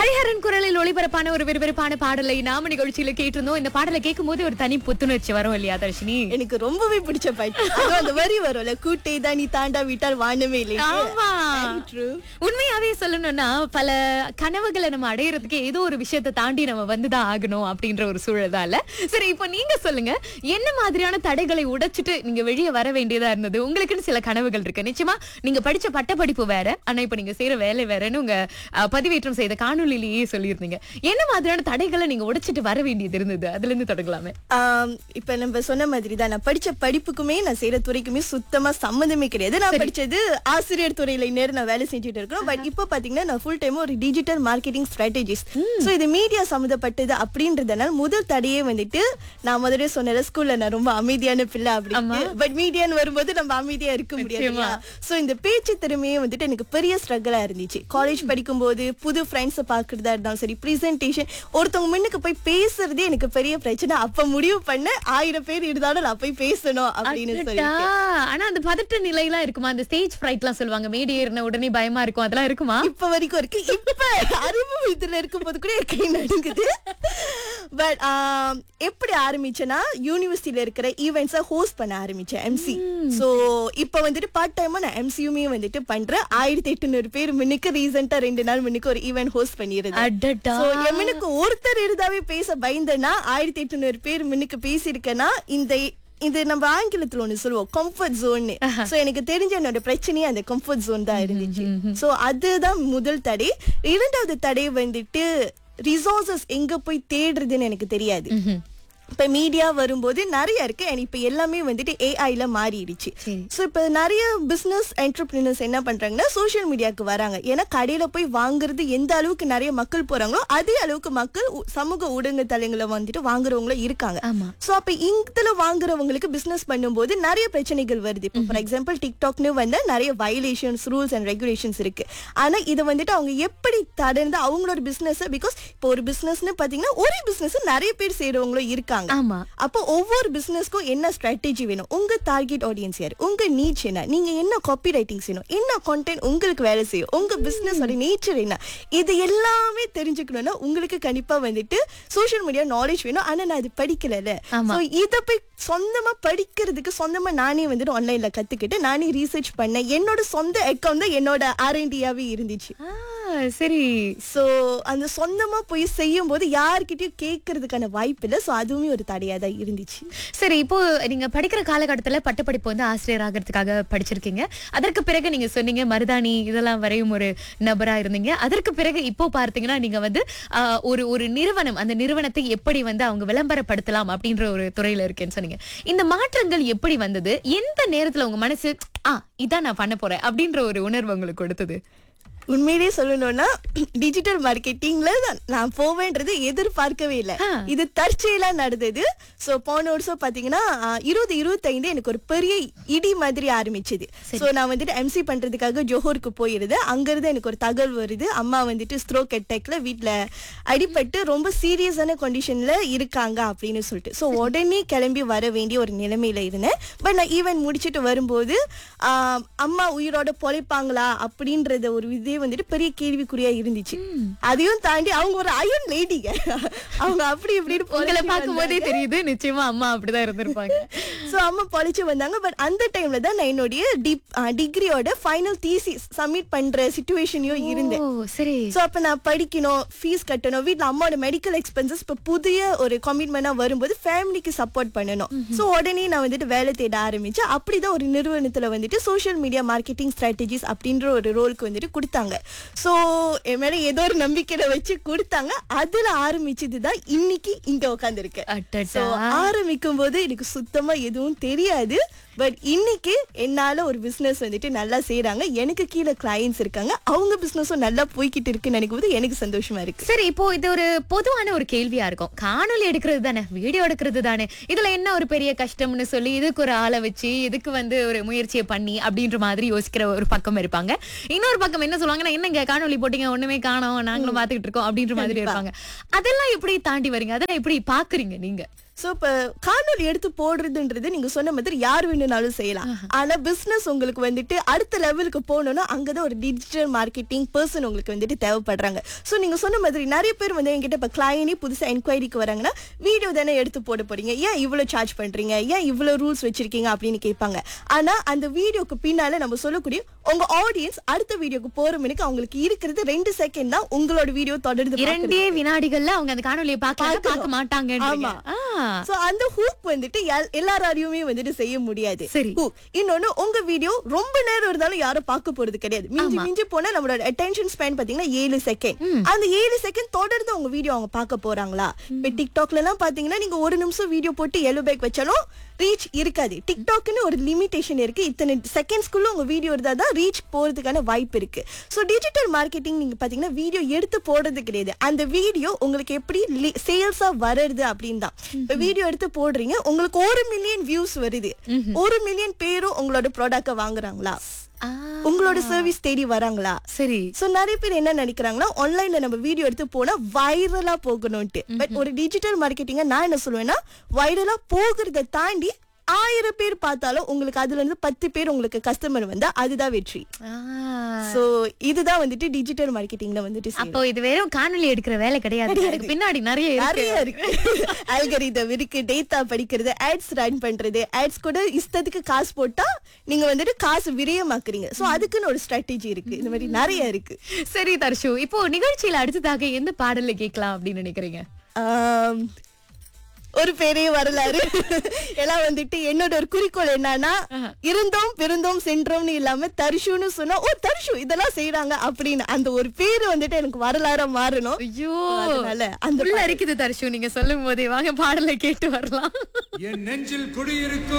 ஹரிஹரன் குரலில் ஒளிபரப்பான ஒரு விறுவிறுப்பான பாடலை நாம நிகழ்ச்சியில கேட்டிருந்தோம் இந்த பாடலை கேட்கும் போது ஒரு தனி புத்துணர்ச்சி வரும் இல்லையா தர்ஷினி எனக்கு ரொம்பவே பிடிச்ச பாட்டு அதுவும் அந்த வரி வரும்ல கூட்டை தான் நீ தாண்டா விட்டால் வானமே இல்லை ஆமா True. உண்மையாவே சொல்லணும்னா பல கனவுகளை நம்ம அடையறதுக்கு ஏதோ ஒரு விஷயத்தை தாண்டி நம்ம வந்துதான் ஆகணும் அப்படின்ற ஒரு சூழலால சரி இப்போ நீங்க சொல்லுங்க என்ன மாதிரியான தடைகளை உடைச்சிட்டு நீங்க வெளியே வர வேண்டியதா இருந்தது உங்களுக்குன்னு சில கனவுகள் இருக்கு நிச்சயமா நீங்க படிச்ச பட்டப்படிப்பு வேற ஆனா இப்ப நீங்க செய்யற வேலை வேறன்னு உங்க அஹ், பதிவேற்றம் செய்த காணொளியிலேயே சொல்லியிருந்தீங்க என்ன மாதிரியான தடைகளை நீங்க உடைச்சிட்டு வர வேண்டியது இருந்தது அதுல இருந்து தொடங்கலாமே ஆம், இப்ப நம்ம சொன்ன மாதிரி தான் நான் படிச்ச படிப்புக்குமே நான் செய்யற துறைக்குமே சுத்தமா சம்மந்தமே கிடையாது நான் படிச்சது ஆசிரியர் துறையில நேரம் நான் வேலை செஞ்சுட்டு இருக்கேன் பட் இப்போ பாத்தீங்கன்னா நான் ஃபுல் டைம் ஒரு டிஜிட்டல் மார்க்கெட்டிங் ஸ்ட்ராட்டஜிஸ் சோ இது மீடியா சம்மந்தப்பட்டது அப்படின்றதுனால முதல் தடையே வந்துட்டு நான் முதல்ல சொன்ன ஸ்கூல்ல நான் ரொம்ப அமைதியான பிள்ளை அப்படி பட் மீடியான்னு வரும்போது நம்ம அமைதியா இருக்க முடியாது சோ இந்த பேச்சு திறமையே வந்துட்டு எனக்கு பெரிய ஸ்ட்ரகிளா இருந்துச்சு காலேஜ் படிக்கும்போது புது ஃப்ரெண்ட்ஸை பாக்குறதா இருந்தாலும் சரி ப்ரெசென்டேஷன் ஒருத்தவங்க முன்னுக்கு போய் பேசுறதே எனக்கு பெரிய பிரச்சனை அப்ப முடிவு பண்ண ஆயிரம் பேர் இருந்தாலும் நான் போய் பேசணும் அப்படின்னு சொல்லி அடடா. ஆனா அந்த பதட்ட நிலையெல்லாம் இருக்குமா அந்த ஸ்டேஜ் ஃப்ரைட்லாம் சொல்லுவாங்க மேடி ஏறின உடனே பயமா இருக்கும் அதெல்லாம் இருக்குமா இப்ப வரைக்கும் இருக்கு இப்ப அறிமுக இதுல இருக்கும்போது கூட என் கை நடுங்குது பட் எப்படி ஆரம்பிச்சேன்னா யூனிவர்சிட்டியில இருக்கிற ஈவெண்ட்ஸை ஹோஸ்ட் பண்ண ஆரம்பிச்சேன் எம்சி சோ இப்ப வந்துட்டு பார்ட் டைமா நான் எம்சியுமே வந்துட்டு பண்றேன் ஆயிரத்தி எட்டுநூறு பேர் முன்னுக்கு ரீசெண்டா ரெண்டு நாள் முன்னுக்கு ஒரு ஈவெண்ட் ஹோஸ்ட் பண்ணியிருந்தேன் அடடா So, எமனுக்கு ஒருத்தர் இருந்தாவே பேச பயந்தேன்னா ஆயிரத்தி எட்டுநூறு பேர் முன்னுக்கு பேசியிருக்கேன்னா இந்த இது நம்ம ஆங்கிலத்துல ஒண்ணு சொல்லுவோம் கம்ஃபர்ட் ஜோன் சோ எனக்கு தெரிஞ்ச என்னோட பிரச்சனையே அந்த கம்ஃபர்ட் ஜோன் தான் இருந்துச்சு சோ அதுதான் முதல் தடை இரண்டாவது தடை வந்துட்டு ரிசோர்சஸ் எங்க போய் தேடுறதுன்னு எனக்கு தெரியாது இப்ப மீடியா வரும்போது நிறைய இருக்கு and இப்ப எல்லாமே வந்துட்டு ஏஐல மாறிடுச்சு சரி. சோ இப்ப நிறைய பிசினஸ் என்டர்பிரினர்ஸ் என்ன பண்றாங்கன்னா சோஷியல் மீடியாக்கு வராங்க ஏன்னா கடையில போய் வாங்குறது எந்த அளவுக்கு நிறைய மக்கள் போறாங்களோ அதே அளவுக்கு மக்கள் உ- சமூக ஊடக தளங்களை வந்துட்டு வாங்குறவங்களும் இருக்காங்க ஆமா சோ அப்ப இதுல வாங்குறவங்களுக்கு பிசினஸ் பண்ணும்போது நிறைய பிரச்சனைகள் வருது இப்போ ஃபார் எக்ஸாம்பிள் டிக்டாக்னு வந்து நிறைய வயலேஷன்ஸ் ரூல்ஸ் அண்ட் ரெகுலேஷன்ஸ் இருக்கு ஆனா இதை வந்துட்டு அவங்க எப்படி தடர்ந்து அவங்களோட பிசினஸ் பிகாஸ் இப்போ ஒரு பிசினஸ்னு பாத்தீங்கன்னா ஒரே பிசினஸ் நிறைய பேர் செய்யறவங்களும் இருக்காங்க ஆமா அப்போ ஒவ்வொரு பிசினஸ்க்கும் என்ன ஸ்ட்ராட்டஜி வேணும் உங்க டார்கெட் ஆடியன்ஸ் யாரு உங்க நீச் என்ன நீங்க என்ன காப்பி ரைட்டிங் செய்யணும் என்ன கான்டென்ட் உங்களுக்கு வேலை செய்யும் உங்க பிசினஸ் நேச்சர் என்ன இது எல்லாமே தெரிஞ்சுக்கணும்னா உங்களுக்கு கண்டிப்பா வந்துட்டு சோஷியல் மீடியா நாலேஜ் வேணும் ஆனா நான் அது படிக்கல ஆமா. சோ இத போய் சொந்தமா படிக்கிறதுக்கு சொந்தமா நானே வந்துட்டு ஆன்லைன்ல கத்துக்கிட்டு நானே ரீசர்ச் பண்ணேன் என்னோட சொந்த அக்கௌண்ட் தான் என்னோட ஆர்என்டியாவே இருந்துச்சு ஆ, சரி சோ அந்த சொந்தமா போய் செய்யும் போது யார்கிட்டயும் கேட்கறதுக்கான வாய்ப்பு இல்ல சோ அதுவுமே ஒரு தடையா தான் இருந்துச்சு சரி இப்போ நீங்க படிக்கிற காலகட்டத்துல பட்டப்படிப்பு வந்து ஆசிரியர் ஆகிறதுக்காக படிச்சிருக்கீங்க அதற்கு பிறகு நீங்க சொன்னீங்க மருதாணி இதெல்லாம் வரையும் ஒரு நபரா இருந்தீங்க அதற்கு பிறகு இப்போ பார்த்தீங்கன்னா நீங்க வந்து ஆ, ஒரு ஒரு நிறுவனம் அந்த நிறுவனத்தை எப்படி வந்து அவங்க விளம்பரப்படுத்தலாம் அப்படின்ற ஒரு துறையில இருக்கேன்னு சொன்னீங்க இந்த மாற்றங்கள் எப்படி வந்தது எந்த நேரத்துல உங்க மனசு ஆ இதான் நான் பண்ண போறேன் அப்படின்ற ஒரு உணர்வு உங்களுக்கு கொடுத்தது உண்மையிலேயே சொல்லணும்னா டிஜிட்டல் மார்க்கெட்டிங்ல நான் போவேன்றது எதிர்பார்க்கவே இல்ல ஆ. இது தற்செயலா நடந்தது சோ போன வருஷம் பாத்தீங்கன்னா ஆ, இருபது இருபத்தைந்து எனக்கு ஒரு பெரிய இடி மாதிரி ஆரம்பிச்சது சோ நான் வந்துட்டு எம்சி பண்றதுக்காக ஜோஹருக்கு போயிருந்தேன் அங்க இருந்து எனக்கு ஒரு தகவல் வருது அம்மா வந்துட்டு ஸ்ட்ரோக் அட்டாக்ல வீட்ல அடிபட்டு ரொம்ப சீரியஸான கண்டிஷன்ல இருக்காங்க அப்படின்னு சொல்லிட்டு சோ உடனே கிளம்பி வர வேண்டிய ஒரு நிலைமையில இருந்தேன் பட் நான் ஈவென்ட் முடிச்சிட்டு வரும்போது ஆ, அம்மா உயிரோட பொழைப்பாங்களா அப்படின்றத ஒரு இதே வந்துட்டு பெரிய கேள்விக்குறியா இருந்துச்சு அதையும் தாண்டி அவங்க ஒரு அயன் லேடிங்க அவங்க அப்படி இப்படின்னு உங்களை பொழைச்சு பார்க்கும் போதே தெரியுது நிச்சயமா அம்மா அப்படிதான் இருந்திருப்பாங்க சோ அம்மா பொழைச்சு வந்தாங்க பட் அந்த டைம்ல தான் நான் என்னுடைய டிகிரியோட ஃபைனல் தீசி சப்மிட் பண்ற சுச்சுவேஷனையும் இருந்தேன் ஓ சரி சோ அப்ப நான் படிக்கணும் ஃபீஸ் கட்டணும் வீட்ல அம்மாவோட மெடிக்கல் எக்ஸ்பென்சஸ் இப்ப புதிய ஒரு கமிட்மெண்டா வரும்போது ஃபேமிலிக்கு சப்போர்ட் பண்ணணும் சோ உடனே நான் வந்துட்டு வேலை தேட ஆரம்பிச்சேன் அப்படிதான் ஒரு நிறுவனத்துல வந்துட்டு சோஷியல் மீடியா மார்க்கெட்டிங் ஸ்ட்ராட்டஜிஸ் அப்படின்ற ஒரு ரோலுக்கு வந்துட்டு கொடுத்தாங்க சோ என் மேல ஏதோ ஒரு நம்பிக்கையில வச்சு கொடுத்தாங்க அதுல ஆரம்பிச்சது தான் இன்னைக்கு இங்க உட்காந்துருக்கேன் அடடா. So, ஆரம்பிக்கும் போது எனக்கு சுத்தமா எதுவும் தெரியாது பட் இன்னைக்கு என்னால ஒரு பிசினஸ் வந்துட்டு நல்லா செய்றாங்க எனக்கு கீழே கிளையன்ஸ் இருக்காங்க அவங்க பிசினஸும் நல்லா போய்கிட்டு இருக்குன்னு நினைக்கும் போது எனக்கு சந்தோஷமா இருக்கு சரி இப்போ இது ஒரு பொதுவான ஒரு கேள்வியா இருக்கும் காணொளி எடுக்கிறது தானே வீடியோ எடுக்கிறது தானே இதுல என்ன ஒரு பெரிய கஷ்டம்னு சொல்லி இதுக்கு ஒரு ஆளை வச்சு இதுக்கு வந்து ஒரு முயற்சியை பண்ணி அப்படின்ற மாதிரி யோசிக்கிற ஒரு பக்கம் இருப்பாங்க இன்னொரு பக்கம் என்ன சொல்லுவாங்கன்னா என்னங்க காணொளி போட்டீங்க ஒண்ணுமே காணோம் நாங்களும் பாத்துக்கிட்டு இருக்கோம் அப்படின்ற மாதிரி இருப்பாங்க அதெல்லாம் எப்படி தாண்டி வரீங்க அதெல்லாம் எப்படி பாக்குறீங்க நீங்க சோ இப்ப காணொலி எடுத்து போடுறதுன்றது நீங்க சொன்ன மாதிரி யார் வேணும்னாலும் செய்யலாம் ஆனா பிசினஸ் உங்களுக்கு வந்துட்டு அடுத்த லெவலுக்கு போகணும்னா அங்கதான் ஒரு டிஜிட்டல் மார்க்கெட்டிங் பர்சன் உங்களுக்கு வந்துட்டு தேவைப்படுறாங்க சோ நீங்க சொன்ன மாதிரி நிறைய பேர் வந்து என்கிட்ட இப்ப கிளையனே புதுசா என்கொயரிக்கு வராங்கன்னா வீடியோ தானே எடுத்து போட போறீங்க ஏன் இவ்வளவு சார்ஜ் பண்றீங்க ஏன் இவ்வளவு ரூல்ஸ் வச்சிருக்கீங்க அப்படின்னு கேட்பாங்க ஆனா அந்த வீடியோக்கு பின்னால நம்ம சொல்லக்கூடிய உங்க ஆடியன்ஸ் அடுத்த வீடியோக்கு போற மணிக்கு அவங்களுக்கு இருக்கிறது ரெண்டு செகண்ட் தான் உங்களோட வீடியோ தொடர்ந்து பார்க்கறது. இரண்டே வினாடிகள்ல அவங்க அந்த காணொலியை பார்க்க பார்க்க மாட்டாங்க ஆமா. சோ அந்த ஹூக் வந்துட்டு எல்- எல்லாராலையுமே வந்துட்டு செய்ய முடியாது சரி. hook. இன்னொன்னு உங்க வீடியோ ரொம்ப நேரம் இருந்தாலும் யாரும் பார்க்க போறது கிடையாது மிஞ்சி மிஞ்சி போனா நம்மளோட அட்டென்ஷன் ஸ்பேன் பாத்தீங்கன்னா ஏழு செகண்ட் அந்த ஏழு செகண்ட் தொடர்ந்து உங்க வீடியோ அவங்க பார்க்க போறாங்களா இப்ப டிக்டாக்ல எல்லாம் பாத்தீங்கன்னா நீங்க ஒரு நிமிஷம் வீடியோ போட்டு எல்லோ பேக் வச்சாலும் ரீச் இருக்காது டிக்டாக்னு ஒரு லிமிடேஷன் இருக்கு இத்தனை செகண்ட்ஸ்க்குள்ள உங்க வீடியோ இருந்தா தான் ரீச் போறதுக்கான வாய்ப்பு இருக்கு சோ டிஜிட்டல் மார்க்கெட்டிங் நீங்க பாத்தீங்கன்னா வீடியோ எடுத்து போடுறது கிடையாது அந்த வீடியோ உங்களுக்கு எப்படி சேல்ஸா வருது அப்படின்னு தான் இப்ப வீடியோ எடுத்து போடுறீங்க உங்களுக்கு ஒரு மில்லியன் வியூஸ் வருது ஒரு மில்லியன் பேரும் உங்களோட ப்ராடக்ட வாங்குறாங்களா உங்களோட சர்வீஸ் தேடி வராங்களா சரி சோ நிறைய பேர் என்ன நினைக்கிறாங்கன்னா ஆன்லைன்ல நம்ம வீடியோ எடுத்து போனா வைரலா போகணும்ட்டு பட் ஒரு டிஜிட்டல் மார்க்கெட்டிங்க நான் என்ன சொல்லுவேன்னா வைரலா போகிறத தாண்டி ஆயிரம் பேர் பார்த்தாலும் உங்களுக்கு அதுல இருந்து பத்து பேர் உங்களுக்கு கஸ்டமர் வந்தா அதுதான் வெற்றி ஆ. சோ இதுதான் வந்துட்டு டிஜிட்டல் மார்க்கெட்டிங்ல வந்துட்டு செய்யணும். அப்போ இது வெறும் காணொலி எடுக்கிற வேலை கிடையாது அதுக்கு பின்னாடி நிறைய இருக்கு நிறைய இருக்கு அல்கரிதம் இருக்கு டேட்டா படிக்கிறது ஆட்ஸ் ரன் பண்றது ஆட்ஸ் கூட இஷ்டத்துக்கு காசு போட்டா நீங்க வந்துட்டு காசு விரயமாக்குறீங்க சோ அதுக்குன்னு ஒரு ஸ்ட்ராட்டஜி இருக்கு இந்த மாதிரி நிறைய இருக்கு சரி தர்ஷு இப்போ நிகழ்ச்சியில அடுத்ததாக எந்த பாடல்ல கேட்கலாம் அப்படின்னு நினைக்கிறீங்க ஆம், ஒரு பெரிய வரலாறு எல்லாம் வந்துட்டு என்னோட ஒரு குறிக்கோள் என்னன்னா இருந்தோம் பிறந்தோம் சென்றோம்னு இல்லாம தர்ஷுன்னு சொன்னா ஓ தர்ஷு இதெல்லாம் செய்யறாங்க அப்படின்னு அந்த ஒரு பேரு வந்துட்டு எனக்கு வரலாறா மாறணும் ஐயோ அதனால அந்த உள்ள இருக்குது தர்ஷு நீங்க சொல்லும் போதே வாங்க பாடலை கேட்டு வரலாம் என் நெஞ்சில் குடியிருக்கும்